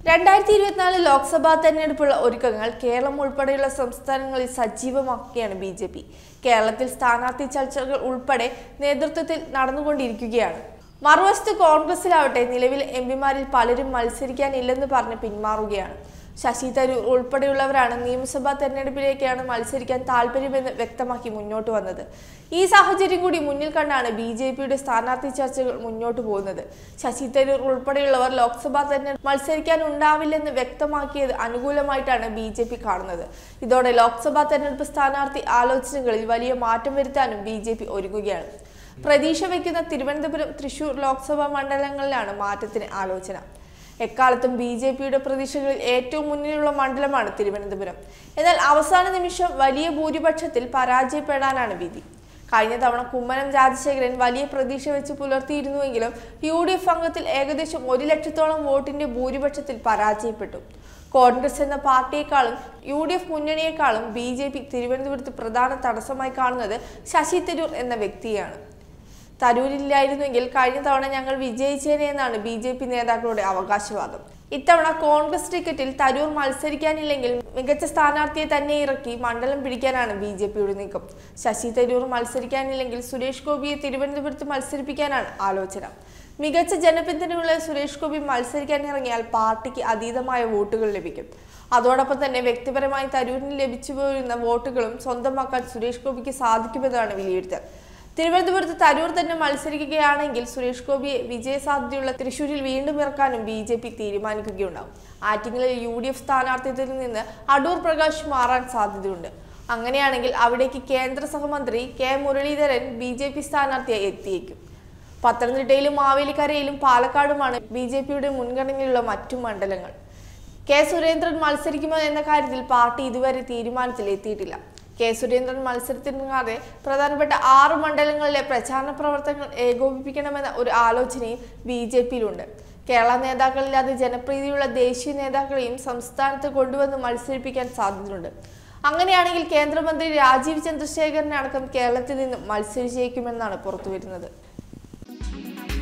രണ്ടായിരത്തി ഇരുപത്തിനാല് ലോക്സഭാ തെരഞ്ഞെടുപ്പുള്ള ഒരുക്കങ്ങൾ കേരളം ഉൾപ്പെടെയുള്ള സംസ്ഥാനങ്ങളിൽ സജീവമാക്കുകയാണ് ബി ജെ പി കേരളത്തിൽ സ്ഥാനാർത്ഥി ചർച്ചകൾ ഉൾപ്പെടെ നേതൃത്വത്തിൽ നടന്നുകൊണ്ടിരിക്കുകയാണ് മറുവശത്ത് കോൺഗ്രസിലാവട്ടെ നിലവിൽ എം പിമാരിൽ പലരും മത്സരിക്കാനില്ലെന്ന് പറഞ്ഞ് പിന്മാറുകയാണ് ശശി തരൂർ ഉൾപ്പെടെയുള്ളവരാണ് നിയമസഭാ തെരഞ്ഞെടുപ്പിലേക്കാണ് മത്സരിക്കാൻ താല്പര്യമെന്ന് വ്യക്തമാക്കി മുന്നോട്ട് വന്നത് ഈ സാഹചര്യം കൂടി മുന്നിൽ കണ്ടാണ് ബി ജെ പിയുടെ സ്ഥാനാർത്ഥി ചർച്ചകൾ മുന്നോട്ട് പോകുന്നത് ശശി തരൂർ ഉൾപ്പെടെയുള്ളവർ ലോക്സഭാ തെരഞ്ഞെടുപ്പ് മത്സരിക്കാൻ ഉണ്ടാവില്ലെന്ന് വ്യക്തമാക്കിയത് അനുകൂലമായിട്ടാണ് ബി ജെ പി കാണുന്നത് ഇതോടെ ലോക്സഭാ തെരഞ്ഞെടുപ്പ് സ്ഥാനാർത്ഥി ആലോചനകളിൽ വലിയ മാറ്റം വരുത്താനും ബി ജെ പി ഒരുങ്ങുകയാണ് പ്രതീക്ഷ വയ്ക്കുന്ന തിരുവനന്തപുരം തൃശൂർ ലോക്സഭാ മണ്ഡലങ്ങളിലാണ് മാറ്റത്തിന് ആലോചന എക്കാലത്തും ബി ജെ പിയുടെ പ്രതീക്ഷകളിൽ ഏറ്റവും മുന്നിലുള്ള മണ്ഡലമാണ് തിരുവനന്തപുരം എന്നാൽ അവസാന നിമിഷം വലിയ ഭൂരിപക്ഷത്തിൽ പരാജയപ്പെടാനാണ് വിധി കഴിഞ്ഞ തവണ കുമ്മനം രാജശേഖരൻ വലിയ പ്രതീക്ഷ വെച്ച് പുലർത്തിയിരുന്നുവെങ്കിലും യു ഡി എഫ് അംഗത്തിൽ ഏകദേശം ഒരു ലക്ഷത്തോളം വോട്ടിന്റെ ഭൂരിപക്ഷത്തിൽ പരാജയപ്പെട്ടു കോൺഗ്രസ് എന്ന പാർട്ടിയെക്കാളും യു ഡി എഫ് മുന്നണിയെക്കാളും ബി ജെ പി തിരുവനന്തപുരത്ത് പ്രധാന തടസ്സമായി കാണുന്നത് ശശി തരൂർ എന്ന വ്യക്തിയാണ് തരൂരില്ലായിരുന്നുവെങ്കിൽ കഴിഞ്ഞ തവണ ഞങ്ങൾ വിജയിച്ചേനെ എന്നാണ് ബി ജെ പി നേതാക്കളുടെ അവകാശവാദം ഇത്തവണ കോൺഗ്രസ് ടിക്കറ്റിൽ തരൂർ മത്സരിക്കാനില്ലെങ്കിൽ മികച്ച സ്ഥാനാർത്ഥിയെ തന്നെ ഇറക്കി മണ്ഡലം പിടിക്കാനാണ് ബി ജെ പിയുടെ നീക്കം ശശി തരൂർ മത്സരിക്കാനില്ലെങ്കിൽ സുരേഷ് ഗോപിയെ തിരുവനന്തപുരത്ത് മത്സരിപ്പിക്കാനാണ് ആലോചന മികച്ച ജനപിന്തുണയുള്ള സുരേഷ് ഗോപി മത്സരിക്കാൻ ഇറങ്ങിയാൽ പാർട്ടിക്ക് അതീതമായ വോട്ടുകൾ ലഭിക്കും അതോടൊപ്പം തന്നെ വ്യക്തിപരമായി തരൂരിന് ലഭിച്ചു പോരുന്ന വോട്ടുകളും സ്വന്തമാക്കാൻ സുരേഷ് ഗോപിക്ക് സാധിക്കുമെന്നാണ് വിലയിരുത്തൽ തിരുവനന്തപുരത്ത് തരൂർ തന്നെ മത്സരിക്കുകയാണെങ്കിൽ സുരേഷ് ഗോപിയെ വിജയസാധ്യതയുള്ള തൃശൂരിൽ വീണ്ടും ഇറക്കാനും ബി ജെ പി തീരുമാനിക്കുകയുണ്ടാവും ആറ്റിങ്ങലിൽ യു ഡി എഫ് സ്ഥാനാർത്ഥിത്വത്തിൽ നിന്ന് അടൂർ പ്രകാശ് മാറാൻ സാധ്യതയുണ്ട് അങ്ങനെയാണെങ്കിൽ അവിടേക്ക് കേന്ദ്ര സഹമന്ത്രി K Muraleedharan B J P സ്ഥാനാർത്ഥിയായി എത്തിയേക്കും പത്തനംതിട്ടയിലും മാവേലിക്കരയിലും പാലക്കാടുമാണ് ബി ജെ പിയുടെ മുൻഗണനയിലുള്ള മറ്റു മണ്ഡലങ്ങൾ കെ സുരേന്ദ്രൻ മത്സരിക്കുമോ എന്ന കാര്യത്തിൽ പാർട്ടി ഇതുവരെ തീരുമാനത്തിലെത്തിയിട്ടില്ല കെ സുരേന്ദ്രൻ മത്സരത്തിനിറങ്ങാതെ പ്രധാനപ്പെട്ട ആറ് മണ്ഡലങ്ങളിലെ പ്രചാരണ പ്രവർത്തനങ്ങൾ ഏകോപിപ്പിക്കണമെന്ന ഒരു ആലോചനയും ബി ജെ പിയിലുണ്ട് കേരള നേതാക്കളില്ലാതെ ജനപ്രീതിയുള്ള ദേശീയ നേതാക്കളെയും സംസ്ഥാനത്ത് കൊണ്ടുവന്ന് മത്സരിപ്പിക്കാൻ സാധ്യതയുണ്ട് അങ്ങനെയാണെങ്കിൽ കേന്ദ്രമന്ത്രി രാജീവ് ചന്ദ്രശേഖരനടക്കം കേരളത്തിൽ നിന്നും മത്സരിച്ചേക്കുമെന്നാണ് പുറത്തുവരുന്നത്